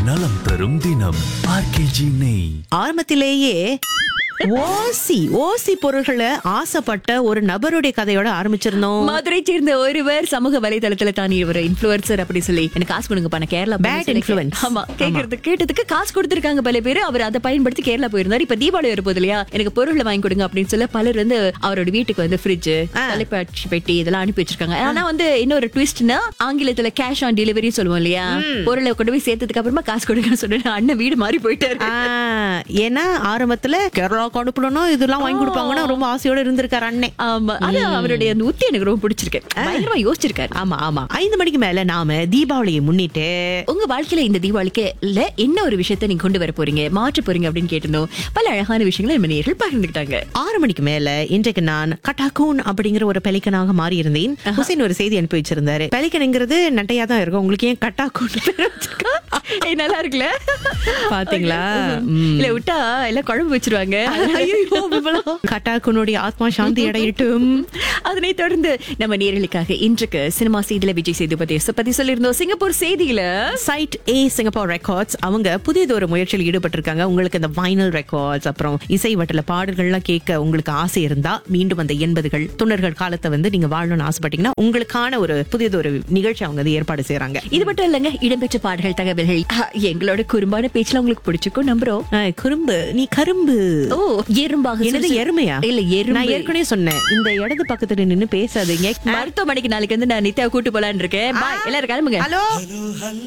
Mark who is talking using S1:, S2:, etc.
S1: நலம் தரும் தினம் ஆர்கேஜி நெய்
S2: ஆரம்பத்திலேயே ஓசி ஓசி பொருள்களை ஆசைப்பட்ட ஒரு நபருடைய கதையோட ஆரம்பிச்சிருந்தோம்
S3: மதுரை சேர்ந்த ஒருவர் சமூக வலைதளத்துல தான் இவர் இன்ஃபுளுசர் அப்படி சொல்லி எனக்கு காசு கொடுங்க பண்ண கேரளா
S2: Bad
S3: போய் சொல்லி
S2: influence.
S3: ஆமா கேக்குறது கேட்டதுக்கு காசு கொடுத்திருக்காங்க பல பேர் அவர் அதை பயன்படுத்தி கேரளா போயிருந்தாரு இப்ப தீபாவளி வரப்போகுது இல்லையா எனக்கு பொருளை வாங்கி கொடுங்க அப்படின்னு சொல்ல பலர் வந்து அவரோட வீட்டுக்கு வந்து ஃப்ரிட்ஜ் தொலைக்காட்சி பெட்டி இதெல்லாம் அனுப்பி வச்சிருக்காங்க ஆனா வந்து இன்னொரு ட்விஸ்ட்னா ஆங்கிலத்துல கேஷ் ஆன் டெலிவரி சொல்லுவோம் இல்லையா பொருளை கொண்டு போய் சேர்த்ததுக்கு அப்புறமா காசு கொடுங்கன்னு சொல்லிட்டு அண்ணன் வீடு மாறி போயிட்டாரு
S2: ஆ, ஏன்னா ஆரம்பத்துல கேரளாவுக்கு அனுப்பணும் இதெல்லாம் வாங்கி கொடுப்பாங்கன்னா ரொம்ப ஆசையோட இருந்திருக்காரு அண்ணே
S3: ஆமா அது அவருடைய அந்த உத்தி எனக்கு ரொம்ப பிடிச்சிருக்கு பயங்கரமா யோசிச்சிருக்காரு
S2: ஆமா ஆமா ஐந்து மணிக்கு மேல நாம தீபாவளியை முன்னிட்டு
S3: உங்க வாழ்க்கையில இந்த தீபாவளிக்கு இல்ல என்ன ஒரு விஷயத்தை நீங்க கொண்டு வர போறீங்க மாற்ற போறீங்க அப்படின்னு கேட்டிருந்தோம் பல அழகான விஷயங்களை நம்ம நேர்கள் பகிர்ந்துக்கிட்டாங்க
S2: ஆறு மணிக்கு மேல இன்றைக்கு நான் கட்டாக்கூன் அப்படிங்கிற ஒரு பெலிக்கனாக மாறி இருந்தேன் ஹுசைன் ஒரு செய்தி அனுப்பி வச்சிருந்தாரு பெலிக்கனுங்கிறது நட்டையா தான் இருக்கும் உங்களுக்கு ஏன் கட்டாக்கூன் பேர் வச்சிருக்கா?
S3: ஏய், நல்லா இருக்குல்ல
S2: பாத்தீங்களா
S3: இல்ல விட்டா எல்லாம் குழம்பு வச்சிருவாங்க
S2: ஐயோ, விமலா. கட்டாக்கூனுடைய ஆத்மா சாந்தி அடையட்டும்
S3: அதனை தொடர்ந்து நம்ம நேர்களுக்காக இன்றைக்கு சினிமா செய்தியில விஜய் சேதுபதி பத்தி சொல்லியிருந்தோம் சிங்கப்பூர் செய்தியில
S2: சைட் ஏ சிங்கப்பூர் ரெக்கார்ட்ஸ் அவங்க புதியது ஒரு முயற்சியில் ஈடுபட்டிருக்காங்க உங்களுக்கு இந்த வைனல் ரெக்கார்ட்ஸ் அப்புறம் இசை வட்டல பாடல்கள்லாம் கேட்க உங்களுக்கு ஆசை இருந்தா மீண்டும் அந்த எண்பதுகள் தொண்ணூறுகள் காலத்தை வந்து நீங்க வாழணும்னு ஆசைப்பட்டீங்கன்னா உங்களுக்கான ஒரு புதியது ஒரு நிகழ்ச்சி அவங்க வந்து ஏற்பாடு செய்றாங்க
S3: இது மட்டும் இல்லைங்க இடம்பெற்ற பாடல்கள் தகவல்கள் ஆ, எங்களோட குறும்பான பேச்சுல உங்களுக்கு பிடிச்சிருக்கும் நம்புறோம்
S2: ஆ, குறும்பு நீ கரும்பு
S3: ஓ எறும்பாக
S2: என்னது
S3: சுறுசுறு-
S2: எருமையா
S3: இல்ல
S2: நான்
S3: எறும்பு
S2: ஏற்கனவே சொன்னேன் இந்த இடது பக்கத்துல நின்னு பேசாதீங்க
S3: மருத்துவமனைக்கு நாளைக்கு வந்து நான் நித்யா கூட்டு போலான்னு இருக்கேன் பாய் எல்லாரும் கிளம்புங்க
S2: ஹலோ